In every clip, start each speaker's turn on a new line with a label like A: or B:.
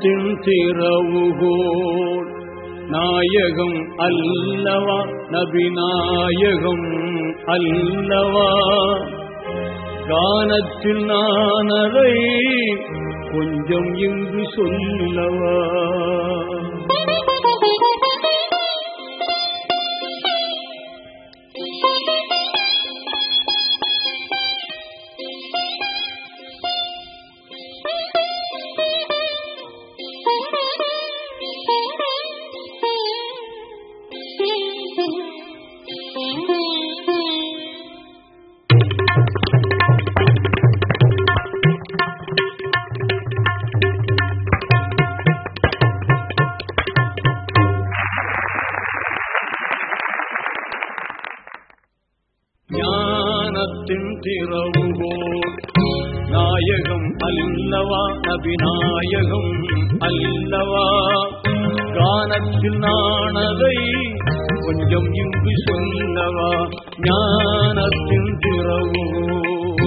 A: ஞானத்தின் திறவுகோள் நாயகம் அல்லவா நபிநாயகம் அல்லவா கானத்தில் நான் அதை கொஞ்சம் இங்கு சொல்லவா ஞானத்தின் திறவுகோள் நாயகம் அல்லவா நபிநாயகம் அல்லவா கானத்தில் நானதை கொஞ்சம் இங்கு சொல்லவா ஞானத்தின் திறவுகோள்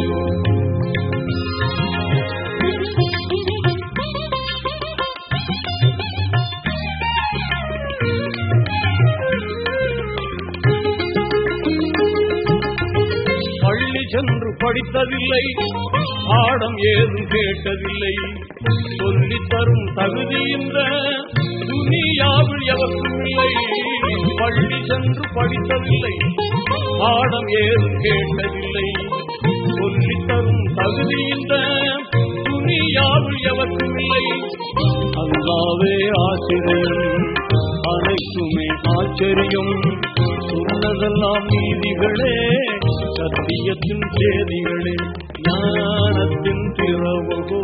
A: பள்ளி சென்று படித்ததில்லை பாடம் ஏதும் கேட்டதில்லை சொல்லித் தரும் தகுதி இந்த துணியாவில் எவருக்கும் இல்லை பள்ளி சென்று படித்ததில்லை பாடம் ஏதும் கேட்டதில்லை சொல்லித் தரும் தகுதி இந்த துணியாவில் எவருக்கும் இல்லை அல்லாவே ஆசிரியம் அனைத்துமே ஆச்சரியம் சொன்னதெல்லாம் நீதிகளே சத்தியத்தின் சேதிகளே ஞானத்தின் திறவுகோ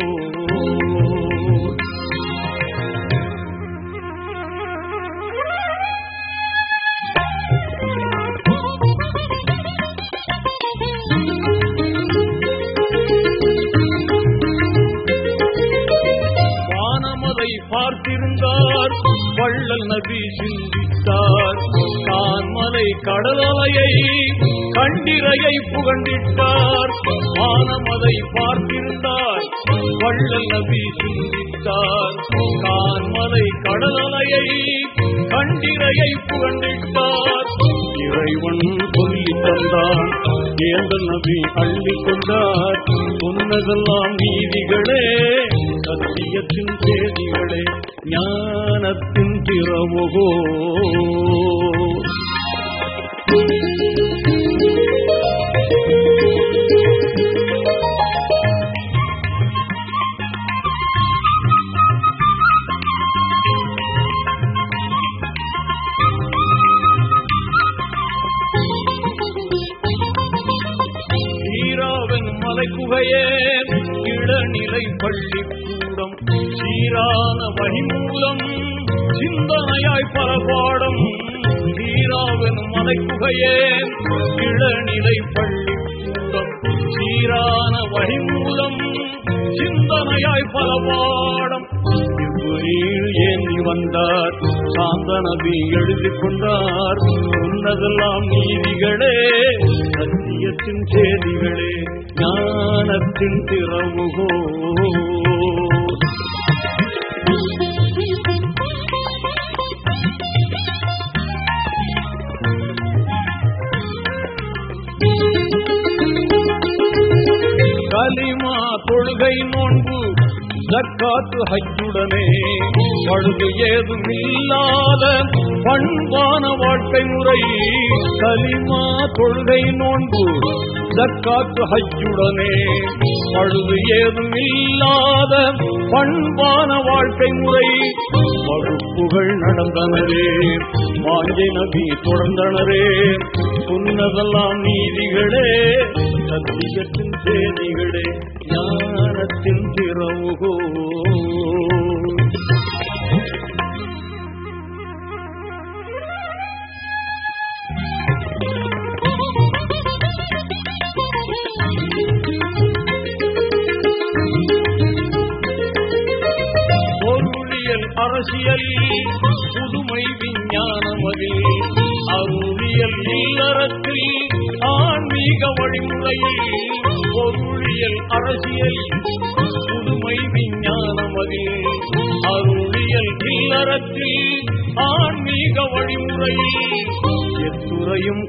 A: வானமதை பார்த்திருந்தார் வள்ளல் நபி சிந்தித்தார் கான்மலை கடலலையை கண்டிரையை புகண்டிட்டார் வானமதை பார்த்திருந்தார் வள்ளல் நபி சிந்தித்தார் கான்மலை கடலலையை கண்டிரையை புகண்டிட்டார் இறைவன் சொல்லி தந்தான் ஏந்தல் நபி அள்ளி கொண்டார் சொன்னதெல்லாம் நீதிகளே சத்தியத்தின் செய்திகளே ஞானத்தின் திறமுகோ சீராவன் மலை குகையே இளநிலை பள்ளிக்கூடம் சீரான வழிமூலம் சிந்தனையாய் பல பாடம் சீராவன் மலை குகையே இளநிலை பள்ளிக்கூடம் சீரான வழிமூலம் சிந்தனையாய் பல பாடம் இவ்வூரில் ஏந்தி வந்தார் சாந்த நபி எழுதி கொண்டார் சொன்னதெல்லாம் நீதிகளே சத்தியத்தின் செய்திகளே ஞானத்தின் திறவுகோ கலிமா தொழுகை நோன்பு ஜக்காத்து ஹஜ்ஜுடனே பழுது ஏதும் இல்லாத பண்பான வாழ்க்கை முறை கலிமா தொழுகை நோன்பு ஜக்காத்து ஹஜ்ஜுடனே பழுது ஏதும் இல்லாத பண்பான வாழ்க்கை முறை வகுப்புகள் நடந்தனரே வாஞ்சை நபி தொடர்ந்தனரே சொன்னதெல்லாம் நீதிகளே சத்தியத்தின் சேதிகளே ஞானத்தின் திறவுகோ பொருளியல் அரசியல் புதுமை விஞ்ஞானமதில் அருளியல் இல்லறத்தில் ஆன்மீக வழிமுறையில் பொருளியல் அரசியல் புதுமை விஞ்ஞானமதில் அருள்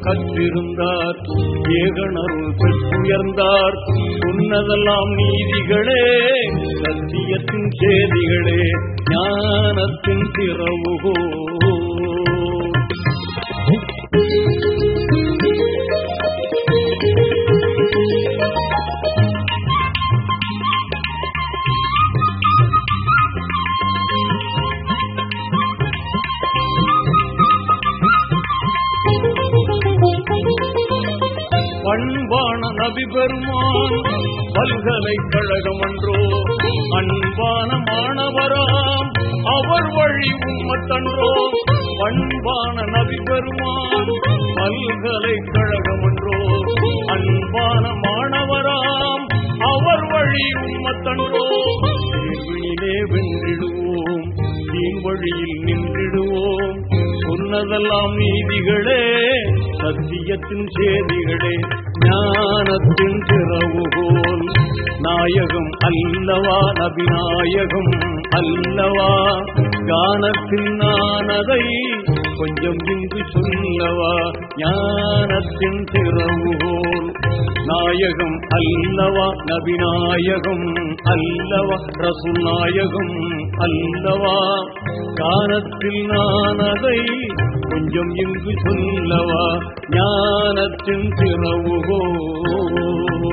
A: கற்றிருந்தார் ஏகனருள் பெற்றுயர்ந்தார் சொன்னதெல்லாம் நீதிகளே சத்தியத்தின் செய்திகளே ஞானத்தின் திறவுகோ பண்பான நபி பெருமான் பல்கலைக்கழகம் அன்றோ அன்பான மாணவராம் அவர் வழி உம்மத்தன்றோ பண்பான நபி பெருமான் பல்கலைக்கழகம் அன்றோ அன்பான மாணவராம் அவர் வழி உம்மத்தன்றோ தேர்வினிலே வென்றிடுவோம் தீன் வழியில் நின்றிடுவோம் சொன்னதெல்லாம் நீதிகளே சத்தியத்தின் செய்திகளே ஞானத்தின் திறவுகோல் நாயகம் அல்லவா நபிநாயகம் அல்லவா கானத்தில் நான் அதை கொஞ்சம் இங்கு சொல்லவா ஞானத்தின் திறவுகோல் நாயகம் அல்லவா நபிநாயகம் அல்லவா ரசூல் நாயகம் அல்லவா கானத்தில் நான் அதை கொஞ்சம் இங்கு சொல்லவா ஞானத்தின் திறவுகோ